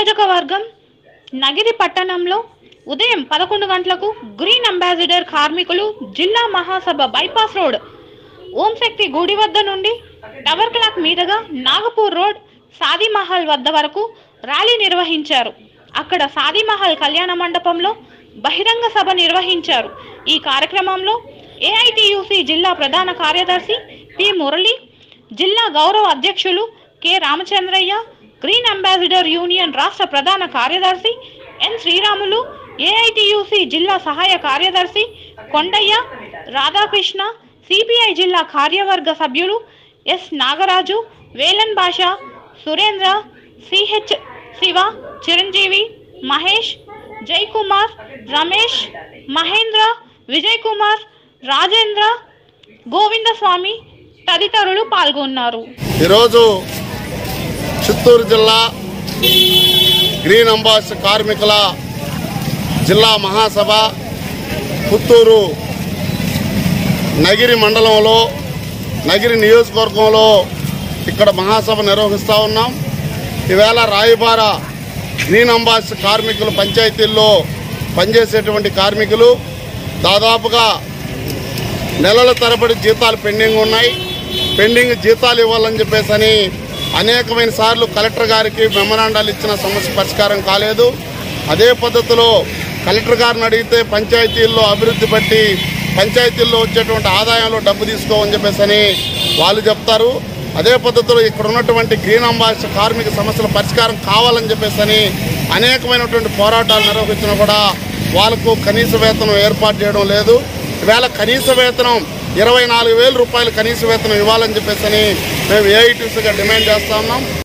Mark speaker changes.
Speaker 1: నియోజకవర్గం నగిరి పట్టణంలో ఉదయం పదకొండు గంటలకు గ్రీన్ అంబాసిడర్ కార్మికులు జిల్లా మహాసభ బైపాస్ రోడ్ ఓంశక్తి గుడి వద్ద నుండి టవర్ క్లాక్ మీదుగా నాగపూర్ రోడ్ సాది మహల్ వద్ద వరకు ర్యాలీ నిర్వహించారు అక్కడ సాది మహల్ కళ్యాణ మండపంలో బహిరంగ సభ నిర్వహించారు ఈ కార్యక్రమంలో ఏఐటియుసి జిల్లా ప్రధాన కార్యదర్శి పి మురళి జిల్లా గౌరవ అధ్యక్షులు K Ramachandraiah green ambassador union రాష్ట్ర ప్రధాన కార్యదర్శి ఎన్ శ్రీరాములు ఏఐటియుసి జిల్లా సహాయ కార్యదర్శి కొండయ్య రాధాకృష్ణ సిపిఐ జిల్లా కార్యవర్గ సభ్యులు ఎస్ నాగరాజు వేలన్ భాష సురేంద్ర సిహెచ్ శివ చిరంజీవి మహేష్ జైకుమార్ రమేష్ మహేంద్ర విజయ్ కుమార్ రాజేంద్ర గోవిందస్వామి తదితరులు పాల్గొన్నారు
Speaker 2: ఈరోజు చిత్తూరు జిల్లా గ్రీన్ అంబాస్ కార్మికుల జిల్లా మహాసభ పుత్తూరు నగిరి మండలంలో నగిరి నియోజకవర్గంలో ఇక్కడ మహాసభ నిర్వహిస్తూ ఉన్నాం ఈవేళ రాయబార గ్రీన్ అంబాస్ కార్మికులు పంచాయతీల్లో పనిచేసేటువంటి కార్మికులు దాదాపుగా నెలల తరబడి జీతాలు పెండింగ్ ఉన్నాయి పెండింగ్ జీతాలు ఇవ్వాలని చెప్పేసి అని అనేకమైన సార్లు కలెక్టర్ గారికి మెమరాండాలు ఇచ్చిన సమస్య పరిష్కారం కాలేదు అదే పద్ధతిలో కలెక్టర్ గారిని అడిగితే పంచాయతీల్లో అభివృద్ధి బట్టి పంచాయతీల్లో వచ్చేటువంటి ఆదాయంలో డబ్బు తీసుకోమని చెప్పేసి అని వాళ్ళు చెప్తారు అదే పద్ధతిలో ఇక్కడ ఉన్నటువంటి గ్రీన్ అంబాస్ కార్మిక సమస్యల పరిష్కారం కావాలని చెప్పేసి అని అనేకమైనటువంటి పోరాటాలు నిర్వహించినా కూడా వాళ్ళకు కనీస వేతనం ఏర్పాటు చేయడం లేదు ఈవేళ కనీస వేతనం ఇరవై నాలుగు వేల రూపాయలు కనీస వేతనం ఇవ్వాలని చెప్పేసి అని మేము ఏఐటీసీగా డిమాండ్ చేస్తా ఉన్నాం